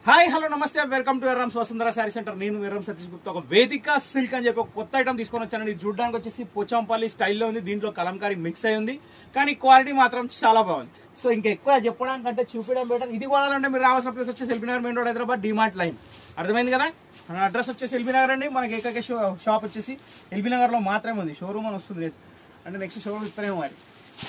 hi hello namaste welcome to Errams Vasundhara sari centre నేను ఎర్రం సతీష్ గుప్తా ఒక వేదిక సిల్క్ అని చెప్పి ఒక కొత్త ఐటమ్ తీసుకొని వచ్చానండి ఇది చూడడానికి వచ్చేసి పోచంపల్లి స్టైల్లో ఉంది దీంట్లో కలంకారీ మిక్స్ అయి ఉంది కానీ క్వాలిటీ మాత్రం చాలా బాగుంది సో ఇంకా ఎక్కువ చెప్పడానికి అంటే చూపించడం బెటర్ ఇది కొనాలంటే మీరు రావాల్సిన ప్లేస్ వచ్చేసి LB Nagar main road Hyderabad DMart line అర్థమైంది కదా మన అడ్రస్ వచ్చేసి ఎల్బీ నగర్ అండి మనకి ఏకైక షో- షాప్ వచ్చేసి ఎల్బీ నగర్ లో మాత్రమే ఉంది షోరూమ్ అని వస్తుంది లేదు అంటే నెక్స్ట్ షోరూమ్ ఇస్తారేమో మరి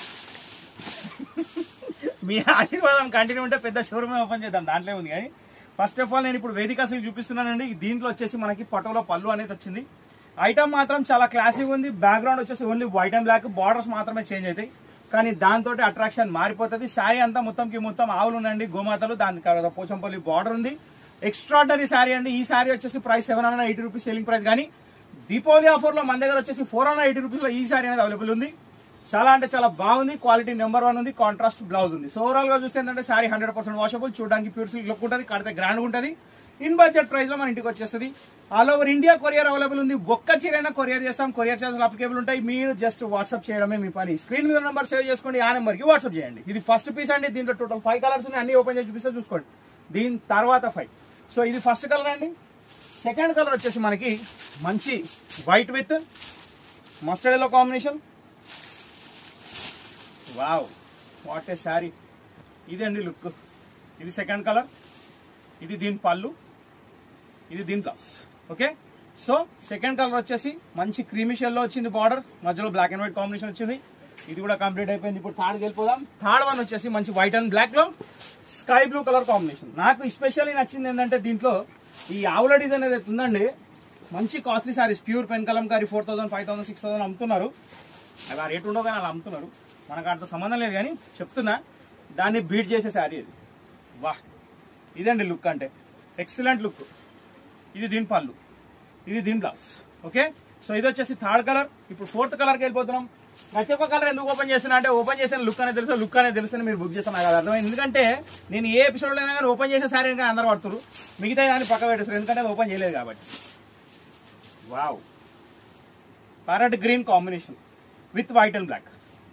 మీ ఆశీర్వాదం కంటిన్యూ ఉంటే పెద్ద షోరూమ్ ఓపెన్ చేద్దాం దాంట్లో ఉంది కానీ ఫస్ట్ ఆఫ్ ఆల్ నేను ఇప్పుడు వేదిక అసలు చూపిస్తున్నానండి దీంట్లో వచ్చేసి మనకి పటోలో పళ్ళు అనేది వచ్చింది ఐటమ్ మాత్రం చాలా క్లాసిక్ ఉంది బ్యాక్గ్రౌండ్ వచ్చేసి only white and black borders మాత్రమే చేంజ్ అవుతాయి కానీ దాంతో అట్రాక్షన్ మారిపోతుంది శారీ అంతా మొత్తంకి మొత్తం ఆవులు ఉండండి గోమాతలు దాని తర్వాత పోచంపల్లి బార్డర్ ఉంది ఎక్స్ట్రాడనరీ శారీ అండి ఈ శారీ వచ్చేసి price seven hundred eighty rupees selling price కానీ దీపావళి ఆఫర్ లో మన దగ్గర వచ్చేసి ఫోర్ హండ్రెడ్ ఎయిటీ రూపీస్ లో ఈ శారీ అనేది అవైలబుల్ ఉంది చాలా అంటే చాలా బాగుంది క్వాలిటీ నెంబర్ వన్ ఉంది కాంట్రాస్ట్ బ్లౌజ్ ఉంది సో ఓవరాల్ గా చూస్తే ఏంటంటే శారీ హండ్రెడ్ పర్సెంట్ వాషబుల్ చూడడానికి ప్యూర్ సిల్క్ లుక్ ఉంటుంది కడితే గ్రాండ్ ఉంటుంది ఇన్ బడ్జెట్ ప్రైస్ లో మన ఇంటికి వచ్చేస్తుంది all over India courier available ఉంది ఒక్క చీరైనా కొరియర్ చేస్తాం కొరియర్ చార్జెస్ అప్లికేబుల్ ఉంటాయి మీరు జస్ట్ వాట్సాప్ చేయడమే మీ పని స్క్రీన్ మీద నెంబర్ సేవ్ చేసుకోండి ఆ నెంబర్ కి వాట్సాప్ చేయండి ఇది ఫస్ట్ పీస్ అండి దీంట్లో టోటల్ ఫైవ్ కలర్స్ ఉన్నాయి అన్ని ఓపెన్ చేసి చూపిస్తే చూసుకోండి దీని తర్వాత ఫైవ్ సో ఇది ఫస్ట్ కలర్ అండి సెకండ్ కలర్ వచ్చేసి మనకి మంచి white with mustard yellow combination wow what a sari ఇదండి లుక్ ఇది సెకండ్ కలర్ ఇది దీని పళ్ళు ఇది దీని blouse okay so second colour వచ్చేసి మంచి క్రీమీ షెల్లో వచ్చింది బార్డర్ మధ్యలో బ్లాక్ అండ్ వైట్ కాంబినేషన్ వచ్చింది ఇది కూడా కంప్లీట్ అయిపోయింది ఇప్పుడు థర్డ్ వెళ్ళిపోదాం థర్డ్ వన్ వచ్చేసి మంచి వైట్ అండ్ బ్లాక్ లో స్కై బ్లూ కలర్ కాంబినేషన్ నాకు ఎస్పెషల్లీ నచ్చింది ఏంటంటే దీంట్లో ఈ ఆవుల డిజైన్ ఏదైతే ఉందండి మంచి costly saris pure pen kalamkari four thousand five thousand six thousand అమ్ముతున్నారు అవి ఆ రేట్ ఉండవు కానీ అలా అమ్ముతున్నారు మనకు అంత సంబంధం లేదు కానీ చెప్తున్నా దాన్ని బీట్ చేసే శారీ ఇది వాహ్ ఇదండి లుక్ అంటే ఎక్సలెంట్ లుక్ ఇది దీని పళ్ళు ఇది దీని బ్లౌజ్ ఓకే సో ఇది వచ్చేసి థర్డ్ కలర్ ఇప్పుడు ఫోర్త్ కలర్కి వెళ్ళిపోతున్నాం ప్రతి ఒక్క కలర్ ఎందుకు ఓపెన్ చేస్తున్నా అంటే ఓపెన్ చేసిన లుక్ అనేది తెలుసు లుక్ అనేది తెలుసు మీరు బుక్ చేస్తాను నాకు అది అర్థమైంది ఎందుకంటే నేను ఏ ఎపిసోడ్లో అయినా కానీ ఓపెన్ చేసే సారీ కానీ అందరూ పడుతున్నారు మిగతా కానీ పక్క పెట్టేస్తారు ఎందుకంటే అది ఓపెన్ చేయలేదు కాబట్టి wow parrot green combination with white and black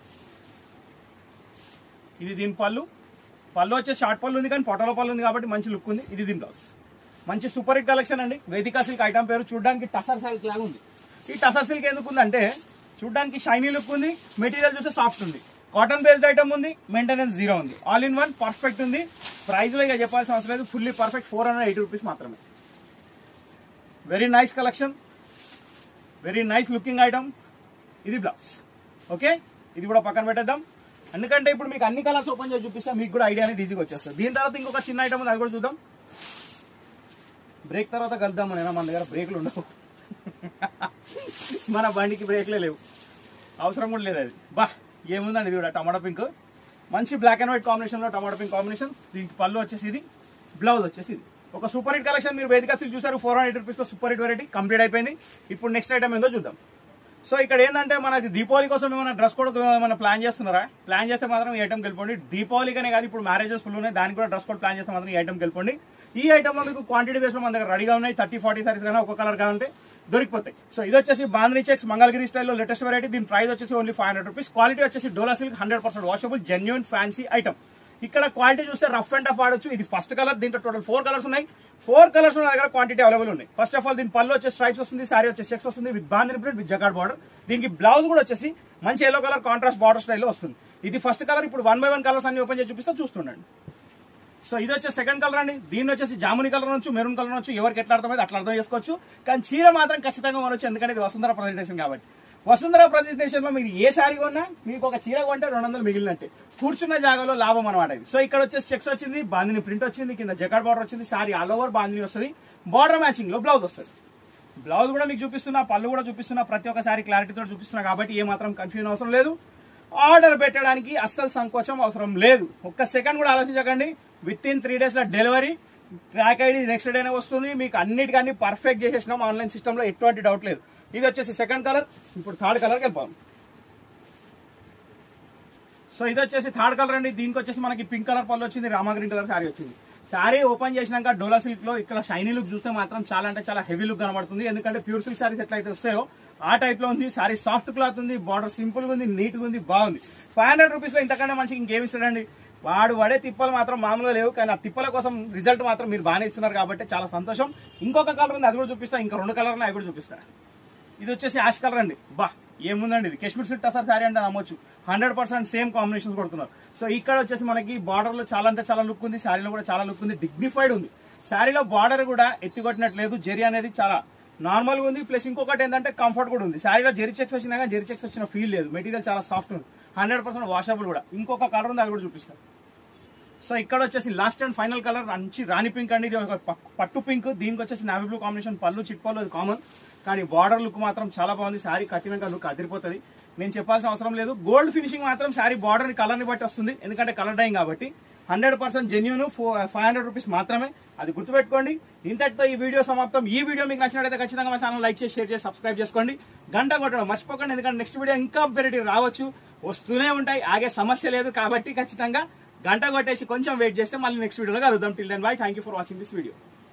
ఇది దీని పళ్ళు పళ్ళు వచ్చే షార్ట్ పళ్ళు ఉంది కానీ పొటలో పళ్ళు ఉంది కాబట్టి మంచి లుక్ ఉంది ఇది దీని బ్లౌజ్ మంచి సూపర్ హిట్ కలెక్షన్ అండి వేదిక సిల్క్ ఐటమ్ పేరు చూడడానికి టసర్ సిల్క్ లాగా ఉంది ఈ టసర్ సిల్క్ ఎందుకు ఉందంటే చూడడానికి షైనీ లుక్ ఉంది మెటీరియల్ చూస్తే సాఫ్ట్ ఉంది కాటన్ బేస్డ్ ఐటమ్ ఉంది మెయింటెనెన్స్ జీరో ఉంది ఆల్ ఇన్ వన్ పర్ఫెక్ట్ ఉంది ప్రైస్ లో ఇక చెప్పాల్సిన అవసరం లేదు fully perfect four hundred eighty rupees మాత్రమే very nice collection very nice looking item ఇది బ్లౌజ్ ఓకే ఇది కూడా పక్కన పెట్టేద్దాం ఎందుకంటే ఇప్పుడు మీకు అన్ని కలర్స్ ఓపెన్ చేసి చూపిస్తా మీకు కూడా ఐడియా అనేది ఈజీగా వచ్చేస్తుంది దీని తర్వాత ఇంకొక చిన్న ఐటమ్ ఉంది అది కూడా చూద్దాం బ్రేక్ తర్వాత కలుద్దాం మన మన దగ్గర బ్రేక్లు ఉండవు మన బండికి బ్రేక్లే లేవు అవసరం కూడా లేదు అది బా ఏముందండి ఇది కూడా టమాటో పింక్ మంచి బ్లాక్ అండ్ వైట్ కాంబినేషన్ లో టమాటో పింక్ కాంబినేషన్ దీనికి పళ్ళు వచ్చేసి ఇది బ్లౌజ్ వచ్చేసి ఇది ఒక సూపర్ హిట్ కలెక్షన్ మీరు వేదిక సిల్క్ చూసారు ఫోర్ హండ్రెడ్ రూపీస్ లో సూపర్ హిట్ వెరైటీ కంప్లీట్ అయిపోయింది ఇప్పుడు నెక్స్ట్ ఐటమ్ ఏందో చూద్దాం సో ఇక్కడ ఏంటంటే మనకి దీపావళి కోసం ఏమైనా డ్రెస్ కోడ్ ఏమైనా ప్లాన్ చేస్తున్నారా ప్లాన్ చేస్తే మాత్రం ఈ ఐటమ్ వెళ్ళిపోండి దీపావళికనే కాదు ఇప్పుడు మ్యారేజెస్ ఫుల్ ఉన్నాయి దానికి కూడా డ్రెస్ కోడ్ ప్లాన్ చేస్తే మాత్రం ఈ ఐటమ్ వెళ్ళిపోండి ఈ ఐటమ్ లో మీకు క్వాంటిటీ బేస్ లో మన దగ్గర రెడీగా ఉన్నాయి థర్టీ ఫార్టీ సారీస్ కానీ ఒక కలర్ కావాలంటే దొరికిపోతాయి సో ఇది వచ్చేసి బాంద్రీ చెక్స్ మంగళగిరి స్టైల్లో లేటెస్ట్ వెరైటీ దీని ప్రైస్ వచ్చేసి only five hundred rupees quality వచ్చేసి Dola silk hundred percent washable genuine fancy item ఇక్కడ క్వాలిటీ చూస్తే రఫ్ అండ్ టఫ్ ఆడొచ్చు ఇది ఫస్ట్ కలర్ దీంట్లో టోటల్ ఫోర్ కలర్స్ ఉన్నాయి ఫోర్ కలర్స్ ఉన్న దగ్గర క్వాంటిటీ అవైలబుల్ ఉన్నాయి ఫస్ట్ ఆఫ్ ఆల్ దీని పళ్ళు వచ్చే స్ట్రైప్స్ వస్తుంది సారీ వచ్చే చెక్స్ వస్తుంది with bandhani print with jacquard border దీనికి బ్లౌజ్ కూడా వచ్చేసి మంచి ఎల్లో కలర్ కాంట్రాస్ట్ బార్డర్ స్టైల్లో వస్తుంది ఇది ఫస్ట్ కలర్ ఇప్పుడు వన్ బై వన్ కలర్స్ అన్ని ఓపెన్ చేసి చూపిస్తే చూస్తుండండి సో ఇది వచ్చేసి సెకండ్ కలర్ అండి దీని వచ్చేసి జాముని కలర్ నుంచి మెరూన్ కలర్ నుంచి ఎవరికి ఎట్లా అర్థమైతే అట్లా అర్థం చేసుకోవచ్చు కానీ చీర మాత్రం ఖచ్చితంగా మనొచ్చు ఎందుకంటే ఇది వసుంధర ప్రజెంటేషన్ కాబట్టి వసుంధర ప్రజెంటేషన్ లో మీరు ఏ శారీ కొన్నా మీకు ఒక చీర కొంటే రెండు వందలు మిగిలినట్టే కూర్చున్న జాగాలో లాభం అనమాట ఇది సో ఇక్కడ వచ్చేసి చెక్స్ వచ్చింది బాందిని ప్రింట్ వచ్చింది కింద జకాడ్ బార్డర్ వచ్చింది సారీ ఆల్ ఓవర్ బాందిని వస్తుంది బార్డర్ మ్యాచింగ్ లో బ్లౌజ్ వస్తుంది బ్లౌజ్ కూడా మీకు చూపిస్తున్నా పళ్ళు కూడా చూపిస్తున్నా ప్రతి ఒక్క సారీ క్లారిటీతో చూపిస్తున్నా కాబట్టి ఏ మాత్రం కన్ఫ్యూజన్ అవసరం లేదు ఆర్డర్ పెట్టడానికి అస్సలు సంకోచం అవసరం లేదు ఒక్క సెకండ్ కూడా ఆలోచించకండి విత్ ఇన్ త్రీ డేస్ లో డెలివరీ ట్రాక్ ఐడి నెక్స్ట్ డేనే వస్తుంది మీకు అన్నిటికన్నీ పర్ఫెక్ట్ చేసేసినాం ఆన్లైన్ సిస్టమ్ లో ఎటువంటి డౌట్ లేదు ఇది వచ్చేసి సెకండ్ కలర్ ఇప్పుడు థర్డ్ కలర్కి వెళ్ళిపోదాం సో ఇది వచ్చేసి థర్డ్ కలర్ అండి దీనికి వచ్చేసి మనకి పింక్ కలర్ పళ్ళు వచ్చింది రామా గ్రీన్ కలర్ శారీ వచ్చింది శారీ ఓపెన్ చేసినాక డోలా సిల్క్ లో ఇక్కడ షైనీ లుక్ చూస్తే మాత్రం చాలా అంటే చాలా హెవీ లుక్ కనబడుతుంది ఎందుకంటే ప్యూర్ సిల్క్ శారీస్ ఎట్లయితే వస్తాయో ఆ టైప్ లో ఉంది సారీ సాఫ్ట్ క్లాత్ ఉంది బార్డర్ సింపుల్ గా ఉంది నీట్ గా ఉంది బాగుంది ఫైవ్ హండ్రెడ్ రూపీస్ లో ఇంతకంటే మంచిగా ఇంకేమి ఇస్తాడండి వాడు పడే తిప్పలు మాత్రం మామూలుగా లేవు కానీ ఆ తిప్పల కోసం రిజల్ట్ మాత్రం మీరు బాగానే ఇస్తున్నారు కాబట్టి చాలా సంతోషం ఇంకొక కలర్ ఉంది అది కూడా చూపిస్తా ఇంకా రెండు కలర్ అవి కూడా చూపిస్తా ఇది వచ్చేసి యాష్ కలర్ అండి బా ఏముందండి ఇది కాశ్మీర్ సిల్క్ టసర్ శారీ అంటే నమ్మొచ్చు హండ్రెడ్ పర్సెంట్ సేమ్ కాంబినేషన్స్ కొడుతున్నారు సో ఇక్కడ వచ్చేసి మనకి బార్డర్ లో చాలా అంటే చాలా లుక్ ఉంది శారీలో కూడా చాలా లుక్ ఉంది డిగ్నిఫైడ్ ఉంది శారీలో బార్డర్ కూడా ఎత్తికొట్టినట్లేదు జెరీ అనేది చాలా నార్మల్ గా ఉంది ప్లస్ ఇంకొకటి ఏంటంటే కంఫర్ట్ కూడా ఉంది శారీలో జెరీ చెక్స్ వచ్చినా కానీ జెరీ చెక్స్ వచ్చిన ఫీల్ లేదు మెటీరియల్ చాలా సాఫ్ట్ ఉంది హండ్రెడ్ పర్సెంట్ వాషబుల్ కూడా ఇంకొక కలర్ ఉంది అది కూడా చూపిస్తాను సో ఇక్కడ వచ్చేసి లాస్ట్ అండ్ ఫైనల్ కలర్ మంచి రాణి పింక్ అండి ఇది ఒక ప- పట్టు పింక్ దీనికి వచ్చేసి నావీ బ్లూ కాంబినేషన్ పళ్ళు చిట్పళ్ళు అది కామన్ కానీ బార్డర్ లుక్ మాత్రం చాలా బాగుంది శారీ కట్టినాక లుక్ అదిరిపోతుంది నేను చెప్పాల్సిన అవసరం లేదు గోల్డ్ ఫినిషింగ్ మాత్రం శారీ బార్డర్ కలర్ ని బట్టి వస్తుంది ఎందుకంటే కలర్ డైయింగ్ కాబట్టి hundred percent genuine five hundred rupees మాత్రమే అది గుర్తుపెట్టుకోండి ఇంతటితో ఈ వీడియో సమాప్తం ఈ వీడియో మీకు నచ్చినట్లయితే ఖచ్చితంగా మా ఛానల్ లైక్ చేసి షేర్ చేసి సబ్స్క్రైబ్ చేసుకోండి గంట కొట్టడం మర్చిపోకండి ఎందుకంటే నెక్స్ట్ వీడియో ఇంకా వెరైటీ రావచ్చు వస్తూనే ఉంటాయి ఆగే సమస్య లేదు కాబట్టి ఖచ్చితంగా గంట కొట్టేసి కొంచెం వెయిట్ చేస్తే మళ్ళీ నెక్స్ట్ వీడియోలో కలుద్దాం till then bye thank you for watching this video